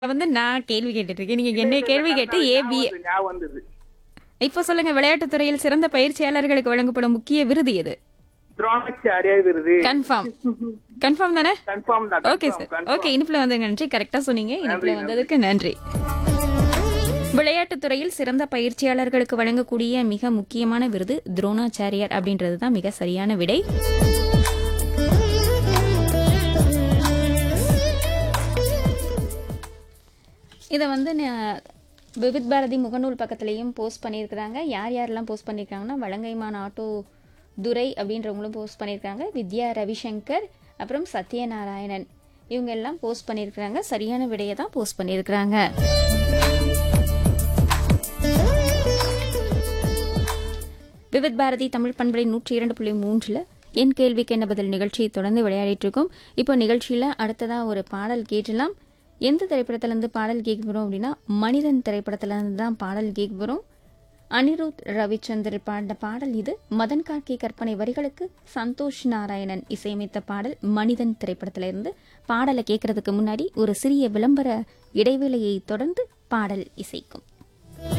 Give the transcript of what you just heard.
வந்து நான் கேள்வி கேட்டுட்டு இருக்கேன் நீங்க என்ன கேள்வி கேட்டு ஏ பி ஞாபகம் வந்தது, ஞாபகம் வந்தது இப்போ சொல்லுங்க விளையாட்டுத் துறையில் சிறந்த பயிற்சியாளர்களுக்கு வழங்கப்படும் முக்கிய விருது எது துரோணாச்சாரியா விருது கன்ஃபார்ம் கன்ஃபார்ம் தானே கன்ஃபார்ம் தான் ஓகே சார் ஓகே இனிப்புல வந்து நன்றி கரெக்டா சொன்னீங்க இனிப்புல வந்ததுக்கு நன்றி விளையாட்டுத் துறையில் சிறந்த பயிற்சியாளர்களுக்கு வழங்கக்கூடிய மிக முக்கியமான விருது துரோணாச்சாரியார் அப்படின்றது தான் மிக சரியான விடை இதை வந்து ந- விவித் பாரதி முகநூல் பக்கத்துலேயும் போஸ்ட் பண்ணியிருக்கிறாங்க யார் யாரெல்லாம் போஸ்ட் பண்ணியிருக்காங்கன்னா வலங்கைமான் ஆட்டோ துரை அப்படின்றவங்களும் போஸ்ட் பண்ணியிருக்காங்க வித்யா ரவிசங்கர் அப்புறம் சத்யநாராயணன் இவங்க எல்லாம் போஸ்ட் பண்ணியிருக்கிறாங்க சரியான விடையை தான் போஸ்ட் பண்ணியிருக்கிறாங்க விவித் பாரதி தமிழ் பண்பலை நூற்றி இரண்டு புள்ளி மூன்றில் என் கேள்விக்கு என்ன பதில் நிகழ்ச்சியை தொடர்ந்து விளையாடிட்டு இருக்கோம் இப்போ நிகழ்ச்சியில் அடுத்ததாக ஒரு பாடல் கேட்டலாம் எந்த திரைப்படத்துலேருந்து பாடல் கேட்க போகிறோம் அப்படின்னா மனிதன் திரைப்படத்துலேருந்து தான் பாடல் கேட்க போகிறோம் அனிருத் ரவிச்சந்தர் பாடின பாடல் இது மதன் கார்கே கற்பனை வரிகளுக்கு சந்தோஷ் நாராயணன் இசையமைத்த பாடல் மனிதன் திரைப்படத்திலிருந்து பாடலை கேட்கறதுக்கு முன்னாடி ஒரு சிறிய விளம்பர இடைவேளையை தொடர்ந்து பாடல் இசைக்கும்